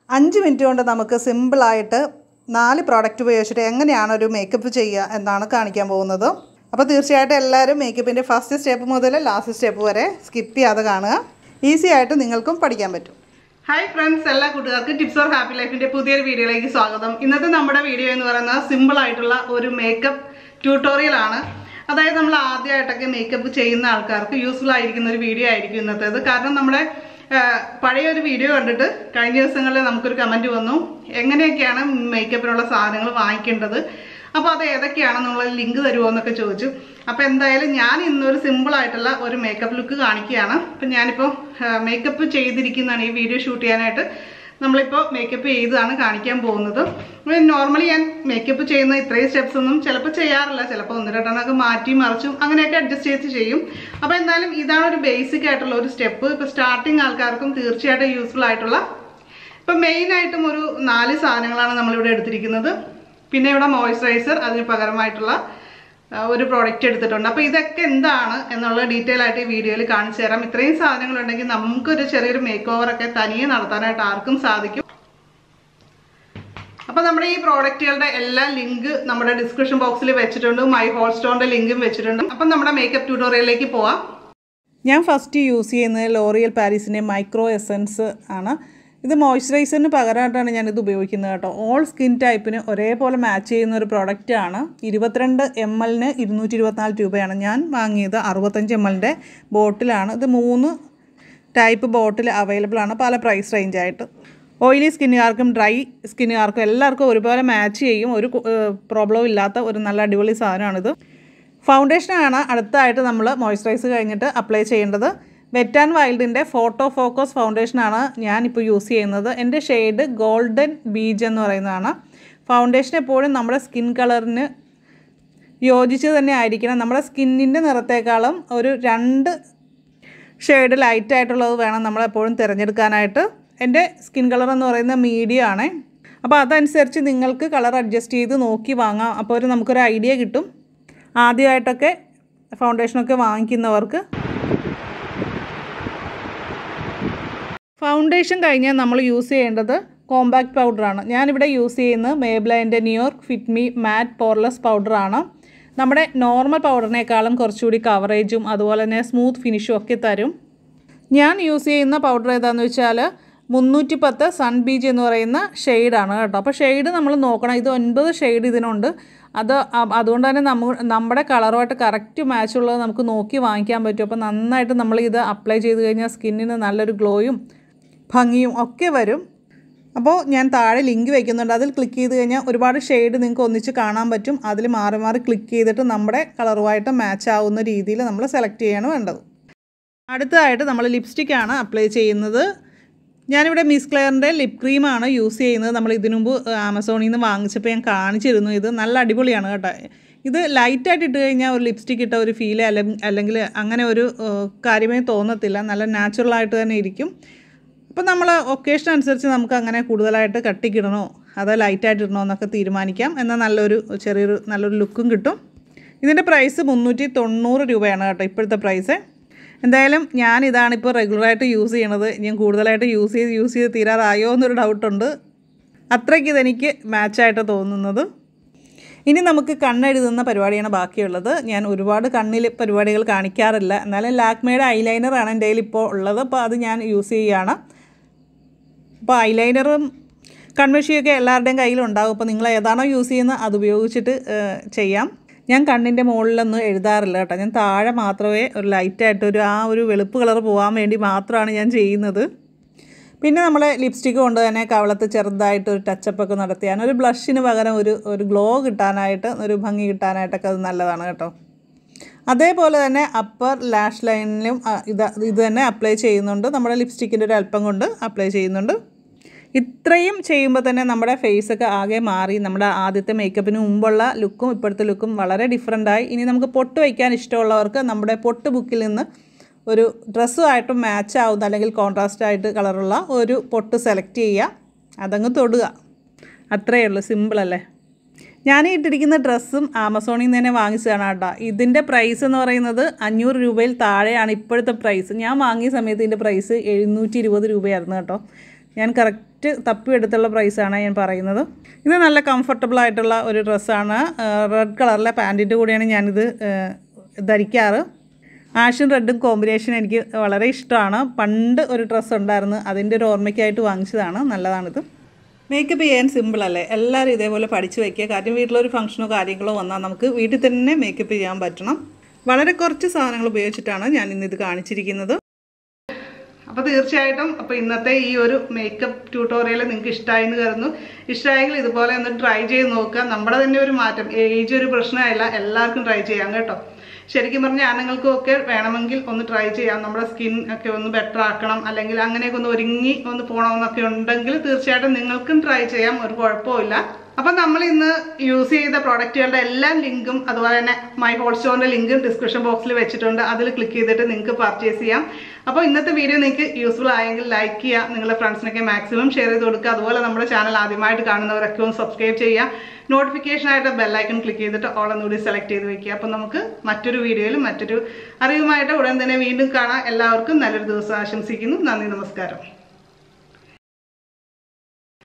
അഞ്ച് മിനിറ്റ് കൊണ്ട് നമുക്ക് സിമ്പിളായിട്ട് നാല് പ്രോഡക്റ്റ് ഉപയോഗിച്ചിട്ട് എങ്ങനെയാണ് ഒരു മേക്കപ്പ് ചെയ്യുക എന്നാണ് കാണിക്കാൻ പോകുന്നത് അപ്പോൾ തീർച്ചയായിട്ടും എല്ലാവരും മേക്കപ്പിൻ്റെ ഫസ്റ്റ് സ്റ്റെപ്പ് മുതൽ ലാസ്റ്റ് സ്റ്റെപ്പ് വരെ സ്കിപ്പ് ചെയ്യാതെ കാണുക ഈസി ആയിട്ട് നിങ്ങൾക്കും പഠിക്കാൻ പറ്റും ഹായ് ഫ്രണ്ട്സ് എല്ലാ കൂട്ടുകാർക്കും ടിപ്സ് ഓർ ഹാപ്പി ലൈഫിന്റെ പുതിയൊരു വീഡിയോയിലേക്ക് സ്വാഗതം ഇന്നത്തെ നമ്മുടെ വീഡിയോ എന്ന് പറയുന്നത് സിമ്പിൾ ആയിട്ടുള്ള ഒരു മേക്കപ്പ് ട്യൂട്ടോറിയൽ ആണ് അതായത് നമ്മൾ ആദ്യമായിട്ടൊക്കെ മേക്കപ്പ് ചെയ്യുന്ന ആൾക്കാർക്ക് യൂസ്ഫുൾ ആയിരിക്കുന്ന ഒരു വീഡിയോ ആയിരിക്കും ഇന്നത്തേത് കാരണം നമ്മുടെ ആ, പഴയ ഒരു വീഡിയോ കണ്ടിട്ട് കഴിഞ്ഞ ദിവസങ്ങളിൽ നമുക്കൊരു കമന്റ് വന്നു എങ്ങനെയൊക്കെയാണ് മേക്കപ്പിനുള്ള സാധനങ്ങൾ വാങ്ങിക്കേണ്ടത് അപ്പോൾ അത് ഏതൊക്കെയാണെന്നുള്ള ലിങ്ക് തരുമോ എന്നൊക്കെ ചോദിച്ചു അപ്പോൾ എന്തായാലും ഞാൻ ഇന്നൊരു സിമ്പിൾ ആയിട്ടുള്ള ഒരു മേക്കപ്പ് ലുക്ക് കാണിക്കുകയാണ് അപ്പം ഞാനിപ്പോൾ മേക്കപ്പ് ചെയ്തിരിക്കുന്നതാണ് ഈ വീഡിയോ ഷൂട്ട് ചെയ്യാനായിട്ട് നമ്മളിപ്പോൾ മേക്കപ്പ് ചെയ്താണ് കാണിക്കാൻ പോകുന്നത് നോർമലി ഞാൻ മേക്കപ്പ് ചെയ്യുന്ന ഇത്രയും സ്റ്റെപ്സ് ഒന്നും ചിലപ്പോൾ ചെയ്യാറില്ല ചിലപ്പോൾ ഒന്ന് രണ്ടെണ്ണമൊക്കെ മാറ്റി മറിച്ചും അങ്ങനെയൊക്കെ അഡ്ജസ്റ്റ് ചെയ്ത് ചെയ്യും അപ്പോൾ എന്തായാലും ഇതാണ് ഒരു ബേസിക് ആയിട്ടുള്ള ഒരു സ്റ്റെപ്പ് ഇപ്പോൾ സ്റ്റാർട്ടിങ് ആൾക്കാർക്കും തീർച്ചയായിട്ടും യൂസ്ഫുൾ ആയിട്ടുള്ള ഇപ്പം മെയിനായിട്ടും ഒരു നാല് സാധനങ്ങളാണ് നമ്മളിവിടെ എടുത്തിരിക്കുന്നത് പിന്നെ ഇവിടെ മോയ്സ്ചറൈസർ അതിന് പകരമായിട്ടുള്ള ആ, ഒരു പ്രോഡക്റ്റ് എടുത്തിട്ടുണ്ട് അപ്പോൾ ഇതൊക്കെ എന്താണ് എന്നുള്ള ഡീറ്റെയിൽ ആയിട്ട് ഈ വീഡിയോയിൽ കാണിച്ചു തരാം ഇത്രയും സാധനങ്ങളുണ്ടെങ്കിൽ നമുക്കൊരു ചെറിയൊരു മേക്ക് ഓവറൊക്കെ തനിയെ നടത്താനായിട്ട് ആർക്കും സാധിക്കും അപ്പോൾ നമ്മുടെ ഈ പ്രോഡക്റ്റുകളുടെ എല്ലാ ലിങ്ക് നമ്മുടെ ഡിസ്ക്രിപ്ഷൻ ബോക്സിൽ വെച്ചിട്ടുണ്ട് മൈ ഹോൾ സ്റ്റോറിൻ്റെ ലിങ്കും വെച്ചിട്ടുണ്ട് അപ്പം നമ്മുടെ മേക്കപ്പ് ട്യൂട്ടോറിയലിലേക്ക് പോവാം ഞാൻ ഫസ്റ്റ് യൂസ് ചെയ്യുന്നത് ലോറിയൽ പാരീസിൻ്റെ മൈക്രോ എസൻസ് ആണ് ഇത് മോയ്സ്ചറൈസറിന് പകരമായിട്ടാണ് ഞാനിത് ഉപയോഗിക്കുന്നത് കേട്ടോ ഓൾ സ്കിൻ ടൈപ്പിന് ഒരേപോലെ മാച്ച് ചെയ്യുന്ന ഒരു പ്രോഡക്റ്റാണ് ഇരുപത്തിരണ്ട് എം എല്ലിന് ഇരുന്നൂറ്റി ഇരുപത്തിനാല് രൂപയാണ് ഞാൻ വാങ്ങിയത് അറുപത്തഞ്ച് എം എല്ലിൻ്റെ ബോട്ടിലാണ് ഇത് മൂന്ന് ടൈപ്പ് ബോട്ടിൽ അവൈലബിൾ ആണ് പല പ്രൈസ് റേഞ്ചായിട്ട് ഓയിലി സ്കിന്നുകാർക്കും ഡ്രൈ സ്കിന്നുകാർക്കും എല്ലാവർക്കും ഒരുപോലെ മാച്ച് ചെയ്യും ഒരു പ്രോബ്ലവും ഇല്ലാത്ത ഒരു നല്ല അടിപൊളി സാധനമാണിത് ഫൗണ്ടേഷനാണ് അടുത്തായിട്ട് നമ്മൾ മോയ്സ്ചറൈസ് കഴിഞ്ഞിട്ട് അപ്ലൈ ചെയ്യേണ്ടത് വെറ്റ് ആൻഡ് വൈൽഡിൻ്റെ ഫോട്ടോ ഫോക്കസ് ഫൗണ്ടേഷനാണ് ഞാനിപ്പോൾ യൂസ് ചെയ്യുന്നത് എൻ്റെ ഷെയ്ഡ് ഗോൾഡൻ ബീജ് എന്ന് പറയുന്നതാണ് ഫൗണ്ടേഷൻ എപ്പോഴും നമ്മുടെ സ്കിൻ കളറിന് യോജിച്ച് തന്നെ ആയിരിക്കണം നമ്മുടെ സ്കിന്നിൻ്റെ നിറത്തേക്കാളും ഒരു രണ്ട് ഷെയ്ഡ് ലൈറ്റ് ആയിട്ടുള്ളത് വേണം നമ്മൾ എപ്പോഴും തിരഞ്ഞെടുക്കാനായിട്ട് എൻ്റെ സ്കിൻ കളർ എന്ന് പറയുന്നത് മീഡിയം ആണ് അപ്പോൾ അതനുസരിച്ച് നിങ്ങൾക്ക് കളർ അഡ്ജസ്റ്റ് ചെയ്ത് നോക്കി വാങ്ങാം അപ്പോൾ ഒരു നമുക്കൊരു ഐഡിയ കിട്ടും ആദ്യമായിട്ടൊക്കെ ഫൗണ്ടേഷനൊക്കെ വാങ്ങിക്കുന്നവർക്ക് ഫൗണ്ടേഷൻ കഴിഞ്ഞാൽ നമ്മൾ യൂസ് ചെയ്യേണ്ടത് കോമ്പാക്ട് പൗഡറാണ് ഞാനിവിടെ യൂസ് ചെയ്യുന്നത് മേബ്ലൈൻ്റെ ന്യൂയോർക്ക് ഫിറ്റ്മി മാറ്റ് പോർലെസ് പൗഡറാണ് നമ്മുടെ നോർമൽ പൗഡറിനേക്കാളും കുറച്ചുകൂടി കവറേജും അതുപോലെ തന്നെ സ്മൂത്ത് ഫിനിഷും ഒക്കെ തരും ഞാൻ യൂസ് ചെയ്യുന്ന പൗഡർ ഏതാണെന്ന് വെച്ചാൽ മുന്നൂറ്റി പത്ത് സൺ ബീച്ച് എന്ന് പറയുന്ന ഷെയ്ഡാണ് കേട്ടോ അപ്പോൾ ഷെയ്ഡ് നമ്മൾ നോക്കണം ഇത് ഒൻപത് ഷെയ്ഡ് ഇതിനുണ്ട് അത് അ- അതുകൊണ്ട് തന്നെ നമ്മ നമ്മുടെ കളറുമായിട്ട് കറക്റ്റ് മാച്ച് ഉള്ളത് നമുക്ക് നോക്കി വാങ്ങിക്കാൻ പറ്റും അപ്പോൾ നന്നായിട്ട് നമ്മൾ ഇത് അപ്ലൈ ചെയ്ത് കഴിഞ്ഞാൽ സ്കിന്നിന് നല്ലൊരു ഗ്ലോയും ഭംഗിയും ഒക്കെ വരും അപ്പോൾ ഞാൻ താഴെ ലിങ്ക് വയ്ക്കുന്നുണ്ട് അതിൽ ക്ലിക്ക് ചെയ്ത് കഴിഞ്ഞാൽ ഒരുപാട് ഷെയ്ഡ് നിങ്ങൾക്ക് ഒന്നിച്ച് കാണാൻ പറ്റും അതിൽ മാറി മാറി ക്ലിക്ക് ചെയ്തിട്ട് നമ്മുടെ കളറുമായിട്ട് മാച്ച് ആവുന്ന രീതിയിൽ നമ്മൾ സെലക്ട് ചെയ്യാണ് വേണ്ടത് അടുത്തതായിട്ട് നമ്മൾ ലിപ്സ്റ്റിക്കാണ് അപ്ലൈ ചെയ്യുന്നത് ഞാനിവിടെ മിസ് ക്ലെയറിൻ്റെ ലിപ് ക്രീമാണ് യൂസ് ചെയ്യുന്നത് നമ്മൾ ഇതിനു മുമ്പ് ആമസോണിൽ നിന്ന് വാങ്ങിച്ചപ്പോൾ ഞാൻ കാണിച്ചിരുന്നു ഇത് നല്ല അടിപൊളിയാണ് കേട്ടോ ഇത് ലൈറ്റായിട്ട് ഇട്ട് കഴിഞ്ഞാൽ ഒരു ലിപ്സ്റ്റിക് ഇട്ട ഒരു ഫീൽ അല്ലെങ്കിൽ അങ്ങനെ ഒരു ഏഹ്, കാര്യമേ തോന്നത്തില്ല നല്ല നാച്ചുറലായിട്ട് തന്നെ ഇരിക്കും അപ്പോൾ നമ്മൾ ഒക്കേഷൻ അനുസരിച്ച് നമുക്ക് അങ്ങനെ കൂടുതലായിട്ട് കട്ടിക്കിടണോ അതോ ലൈറ്റായിട്ട് ഇടണോ എന്നൊക്കെ തീരുമാനിക്കാം എന്നാൽ നല്ലൊരു ചെറിയൊരു നല്ലൊരു ലുക്കും കിട്ടും ഇതിൻ്റെ പ്രൈസ് മുന്നൂറ്റി തൊണ്ണൂറ് രൂപയാണ് കേട്ടോ ഇപ്പോഴത്തെ പ്രൈസ് എന്തായാലും ഞാൻ ഇതാണിപ്പോൾ റെഗുലറായിട്ട് യൂസ് ചെയ്യണത് ഞാൻ കൂടുതലായിട്ട് യൂസ് ചെയ്ത് യൂസ് ചെയ്ത് തീരാറായോ എന്നൊരു ഡൗട്ടുണ്ട് അത്രയ്ക്ക് ഇതെനിക്ക് മാച്ചായിട്ട് തോന്നുന്നത് ഇനി നമുക്ക് കണ്ണെഴുതുന്ന പരിപാടിയാണ് ബാക്കിയുള്ളത് ഞാൻ ഒരുപാട് കണ്ണിൽ പരിപാടികൾ കാണിക്കാറില്ല എന്നാലും ലാക്മയുടെ ഐലൈനറാണ് എൻ്റെ കയ്യിൽ ഇപ്പോൾ ഉള്ളത് അപ്പോൾ അത് ഞാൻ യൂസ് ചെയ്യുകയാണ് അപ്പോൾ ഐലൈനറും കൺവെഷിയൊക്കെ എല്ലാവരുടെയും കയ്യിലുണ്ടാകും അപ്പോൾ നിങ്ങൾ ഏതാണോ യൂസ് ചെയ്യുന്നത് അത് ഉപയോഗിച്ചിട്ട് ഏഹ്, ചെയ്യാം ഞാൻ കണ്ണിൻ്റെ മുകളിലൊന്നും എഴുതാറില്ല കേട്ടോ ഞാൻ താഴെ മാത്രമേ ഒരു ലൈറ്റായിട്ട് ഒരു ആ ഒരു വെളുപ്പ് കളർ പോകാൻ വേണ്ടി മാത്രമാണ് ഞാൻ ചെയ്യുന്നത് പിന്നെ നമ്മൾ ലിപ്സ്റ്റിക്ക് കൊണ്ട് തന്നെ കവളത്ത് ചെറുതായിട്ട് ഒരു ടച്ചപ്പ് ഒക്കെ നടത്തിയാണ് ഒരു ബ്ലഷിന് പകരം ഒരു ഒരു ഗ്ലോ കിട്ടാനായിട്ട് ഒരു ഭംഗി കിട്ടാനായിട്ടൊക്കെ അത് നല്ലതാണ് കേട്ടോ അതേപോലെ തന്നെ അപ്പർ ലാഷ് ലൈനിലും ആ, ഇത് ഇത് തന്നെ അപ്ലൈ ചെയ്യുന്നുണ്ട് നമ്മുടെ ലിപ്സ്റ്റിക്കിൻ്റെ ഒരു അല്പം കൊണ്ട് അപ്ലൈ ചെയ്യുന്നുണ്ട് ഇത്രയും ചെയ്യുമ്പോൾ തന്നെ നമ്മുടെ ഫേസൊക്കെ ആകെ മാറി നമ്മുടെ ആദ്യത്തെ മേക്കപ്പിന് മുമ്പുള്ള ലുക്കും ഇപ്പോഴത്തെ ലുക്കും വളരെ ഡിഫറെൻ്റായി ഇനി നമുക്ക് പൊട്ട് വയ്ക്കാൻ ഇഷ്ടമുള്ളവർക്ക് നമ്മുടെ പൊട്ട് ബുക്കിൽ നിന്ന് ഒരു ഡ്രസ്സുമായിട്ട് മാച്ച് ആവുന്ന അല്ലെങ്കിൽ കോൺട്രാസ്റ്റ് ആയിട്ട് കളറുള്ള ഒരു പൊട്ട് സെലക്ട് ചെയ്യുക അതങ്ങ് തൊടുക അത്രയേ ഉള്ളൂ സിമ്പിളല്ലേ ഞാൻ ഈ ഇട്ടിരിക്കുന്ന ഡ്രസ്സും ആമസോണിൽ നിന്ന് തന്നെ വാങ്ങിച്ചതാണ് കേട്ടോ ഇതിൻ്റെ പ്രൈസ് എന്ന് പറയുന്നത് അഞ്ഞൂറ് രൂപയിൽ താഴെയാണ് ഇപ്പോഴത്തെ പ്രൈസ് ഞാൻ വാങ്ങിയ സമയത്ത് ഇതിൻ്റെ പ്രൈസ് എഴുന്നൂറ്റി ഇരുപത് രൂപയായിരുന്നു കേട്ടോ ഞാൻ കറക്റ്റ് തപ്പിയെടുത്തുള്ള പ്രൈസാണ് ഞാൻ പറയുന്നത് ഇത് നല്ല കംഫർട്ടബിൾ ആയിട്ടുള്ള ഒരു ഡ്രസ്സാണ് റെഡ് കളറിലെ പാൻറ്റിൻ്റെ കൂടെയാണ് ഞാനിത് ഏഹ്, ധരിക്കാറ് ആഷും റെഡും കോമ്പിനേഷൻ എനിക്ക് വളരെ ഇഷ്ടമാണ് പണ്ട് ഒരു ഡ്രസ്സ് ഉണ്ടായിരുന്നു അതിൻ്റെ ഒരു ഓർമ്മയ്ക്കായിട്ട് വാങ്ങിച്ചതാണ് നല്ലതാണിത് മേക്കപ്പ് ചെയ്യാൻ സിമ്പിളല്ലേ എല്ലാവരും ഇതേപോലെ പഠിച്ചു വയ്ക്കുക കാര്യം വീട്ടിലൊരു ഫംഗ്ഷനോ കാര്യങ്ങളോ വന്നാൽ നമുക്ക് വീട്ടിൽ തന്നെ മേക്കപ്പ് ചെയ്യാൻ പറ്റണം വളരെ കുറച്ച് സാധനങ്ങൾ ഉപയോഗിച്ചിട്ടാണ് ഞാൻ ഇന്നിത് കാണിച്ചിരിക്കുന്നത് അപ്പോൾ തീർച്ചയായിട്ടും അപ്പോൾ ഇന്നത്തെ ഈ ഒരു മേക്കപ്പ് ട്യൂട്ടോറിയൽ നിങ്ങൾക്ക് ഇഷ്ടമായി എന്ന് കരുതുന്നു ഇഷ്ടമായെങ്കിൽ ഇതുപോലെ ഒന്ന് ട്രൈ ചെയ്ത് നോക്കുക നമ്മുടെ തന്നെ ഒരു മാറ്റം ഏജ് ഒരു പ്രശ്നമല്ല എല്ലാവർക്കും ട്രൈ ചെയ്യാം കേട്ടോ ശരിക്കും പറഞ്ഞാൽ ആണുങ്ങൾക്കും ഒക്കെ വേണമെങ്കിൽ ഒന്ന് ട്രൈ ചെയ്യാം നമ്മുടെ സ്കിൻ ഒക്കെ ഒന്ന് ബെറ്റർ ആക്കണം അല്ലെങ്കിൽ അങ്ങനെയൊക്കെ ഒന്ന് ഒരുങ്ങി ഒന്ന് പോകണമെന്നൊക്കെ ഉണ്ടെങ്കിൽ തീർച്ചയായിട്ടും നിങ്ങൾക്കും ട്രൈ ചെയ്യാം ഒരു കുഴപ്പമില്ല അപ്പം നമ്മൾ ഇന്ന് യൂസ് ചെയ്ത പ്രോഡക്റ്റുകളുടെ എല്ലാ ലിങ്കും അതുപോലെ തന്നെ മൈ ഹോട്ട് സ്റ്റോറിന്റെ ലിങ്കും ഡിസ്ക്രിപ്ഷൻ ബോക്സിൽ വെച്ചിട്ടുണ്ട് അതിൽ ക്ലിക്ക് ചെയ്തിട്ട് നിങ്ങൾക്ക് പർച്ചേസ് ചെയ്യാം അപ്പോൾ ഇന്നത്തെ വീഡിയോ നിങ്ങൾക്ക് യൂസ്ഫുൾ ആയെങ്കിൽ ലൈക്ക് ചെയ്യുക നിങ്ങളുടെ ഫ്രണ്ട്സിനൊക്കെ മാക്സിമം ഷെയർ ചെയ്ത് കൊടുക്കുക അതുപോലെ നമ്മുടെ ചാനൽ ആദ്യമായിട്ട് കാണുന്നവരൊക്കെ ഒന്ന് സബ്സ്ക്രൈബ് ചെയ്യുക നോട്ടിഫിക്കേഷൻ ആയിട്ട് ബെല്ലൈക്കൺ ക്ലിക്ക് ചെയ്തിട്ട് ഓൾ ഒന്നുകൂടി സെലക്ട് ചെയ്ത് വെക്കുക അപ്പോൾ നമുക്ക് മറ്റൊരു വീഡിയോയിലും മറ്റൊരു അറിവുമായിട്ട് ഉടൻ തന്നെ വീണ്ടും കാണാം എല്ലാവർക്കും നല്ലൊരു ദിവസം ആശംസിക്കുന്നു നന്ദി നമസ്കാരം